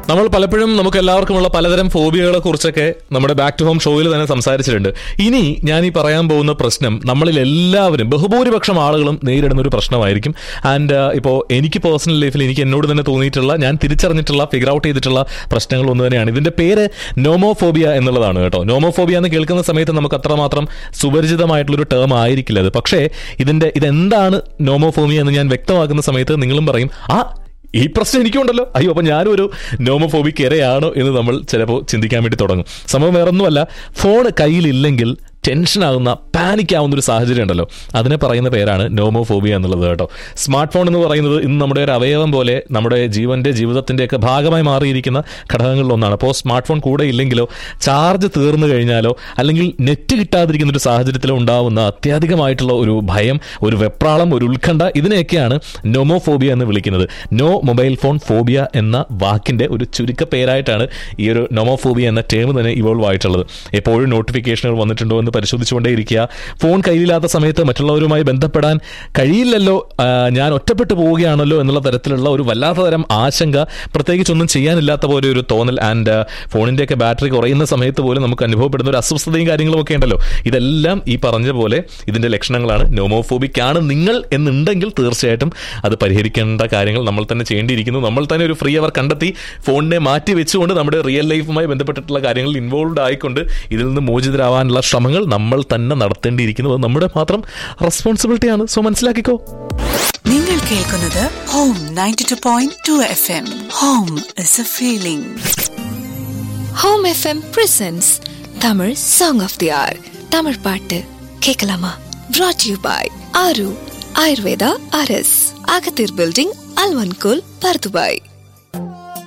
നമ്മൾ പലപ്പോഴും നമുക്ക് എല്ലാവർക്കുമുള്ള പലതരം ഫോബിയകളെ കുറിച്ചൊക്കെ നമ്മുടെ ബാക്ക് ടു ഹോം ഷോയിൽ തന്നെ സംസാരിച്ചിട്ടുണ്ട് ഇനി ഞാൻ ഈ പറയാൻ പോകുന്ന പ്രശ്നം നമ്മളിൽ എല്ലാവരും ബഹുഭൂരിപക്ഷം ആളുകളും നേരിടുന്ന ഒരു പ്രശ്നമായിരിക്കും ആൻഡ് ഇപ്പോൾ എനിക്ക് പേഴ്സണൽ ലൈഫിൽ എനിക്ക് എന്നോട് തന്നെ തോന്നിയിട്ടുള്ള ഞാൻ തിരിച്ചറിഞ്ഞിട്ടുള്ള ഫിഗർ ഔട്ട് ചെയ്തിട്ടുള്ള പ്രശ്നങ്ങൾ ഒന്ന് തന്നെയാണ് ഇതിന്റെ പേര് നോമോഫോബിയ എന്നുള്ളതാണ് കേട്ടോ നോമോഫോബിയ എന്ന് കേൾക്കുന്ന സമയത്ത് നമുക്ക് അത്രമാത്രം സുപരിചിതമായിട്ടുള്ളൊരു ടേം ആയിരിക്കില്ല അത് പക്ഷേ ഇതിന്റെ ഇതെന്താണ് നോമോഫോബിയ എന്ന് ഞാൻ വ്യക്തമാക്കുന്ന സമയത്ത് നിങ്ങളും പറയും ആ ഈ പ്രശ്നം എനിക്കുണ്ടല്ലോ അയ്യോ അപ്പൊ ഞാനും ഒരു നോമോഫോബിക് ഇരയാണോ എന്ന് നമ്മൾ ചിലപ്പോൾ ചിന്തിക്കാൻ വേണ്ടി തുടങ്ങും സംഭവം വേറൊന്നുമല്ല ഫോൺ കയ്യിലില്ലെങ്കിൽ ടെൻഷൻ ആവുന്ന പാനിക് ആവുന്ന ഒരു സാഹചര്യം ഉണ്ടല്ലോ അതിനെ പറയുന്ന പേരാണ് നോമോഫോബിയ എന്നുള്ളത് കേട്ടോ സ്മാർട്ട് ഫോൺ എന്ന് പറയുന്നത് ഇന്ന് നമ്മുടെ ഒരു അവയവം പോലെ നമ്മുടെ ജീവന്റെ ജീവിതത്തിന്റെ ഒക്കെ ഭാഗമായി മാറിയിരിക്കുന്ന ഘടകങ്ങളിൽ ഒന്നാണ് അപ്പോൾ സ്മാർട്ട് ഫോൺ കൂടെ ഇല്ലെങ്കിലോ ചാർജ് തീർന്നു കഴിഞ്ഞാലോ അല്ലെങ്കിൽ നെറ്റ് കിട്ടാതിരിക്കുന്ന ഒരു സാഹചര്യത്തിലോ ഉണ്ടാവുന്ന അത്യാധികമായിട്ടുള്ള ഒരു ഭയം ഒരു വെപ്രാളം ഒരു ഉത്കണ്ഠ ഇതിനെയൊക്കെയാണ് നോമോഫോബിയ എന്ന് വിളിക്കുന്നത് നോ മൊബൈൽ ഫോൺ ഫോബിയ എന്ന വാക്കിന്റെ ഒരു ചുരുക്ക പേരായിട്ടാണ് ഈ ഒരു നോമോഫോബിയ എന്ന ടേം തന്നെ ഇവോൾവ് ആയിട്ടുള്ളത് എപ്പോഴും നോട്ടിഫിക്കേഷനുകൾ വന്നിട്ടുണ്ടോ എന്ന് പരിശോധിച്ചുകൊണ്ടേയിരിക്കുക ഫോൺ കയ്യിലില്ലാത്ത സമയത്ത് മറ്റുള്ളവരുമായി ബന്ധപ്പെടാൻ കഴിയില്ലല്ലോ ആ, ഞാൻ ഒറ്റപ്പെട്ടു പോവുകയാണല്ലോ എന്നുള്ള തരത്തിലുള്ള ഒരു വല്ലാത്ത തരം ആശങ്ക പ്രത്യേകിച്ചൊന്നും ചെയ്യാനില്ലാത്ത പോലെ ഒരു തോന്നൽ ആൻഡ് ഫോണിന്റെയൊക്കെ ബാറ്ററി കുറയുന്ന സമയത്ത് പോലും നമുക്ക് അനുഭവപ്പെടുന്ന ഒരു അസ്വസ്ഥതയും കാര്യങ്ങളും ഒക്കെ ഉണ്ടല്ലോ ഇതെല്ലാം ഈ പറഞ്ഞ പോലെ ഇതിന്റെ ലക്ഷണങ്ങളാണ് നോമോഫോബിക് ആണ് നിങ്ങൾ എന്നുണ്ടെങ്കിൽ തീർച്ചയായിട്ടും അത് പരിഹരിക്കേണ്ട കാര്യങ്ങൾ നമ്മൾ തന്നെ ചെയ്യേണ്ടിയിരിക്കുന്നു നമ്മൾ തന്നെ ഒരു ഫ്രീ അവർ കണ്ടെത്തി ഫോണിനെ മാറ്റി വെച്ചുകൊണ്ട് നമ്മുടെ റിയൽ ലൈഫുമായി ബന്ധപ്പെട്ടിട്ടുള്ള കാര്യങ്ങളിൽ ഇൻവോൾവ് ആയിക്കൊണ്ട് ഇതിൽ നിന്ന് മോചിതരാവാനുള്ള ശ്രമങ്ങൾ നമ്മൾ തന്നെ നടത്തേണ്ടിയിരിക്കുന്നു അത് നമ്മുടെ മാത്രം റെസ്പോൺസിബിലിറ്റിയാണ് സോ മനസ്സിലാക്കിക്കോ നിങ്ങൾ കേൾക്കുന്നത് home ninety two point two F M home is a feeling home FM presents Tamil song of the hour Tamil பாட்டு கேட்கலாமா brought யூ பாய் ஆரு ஆயுர்வேதா ஆர்எஸ் அகத்தீர் பில்டிங் அல்வன்கோல் பர்துபாய்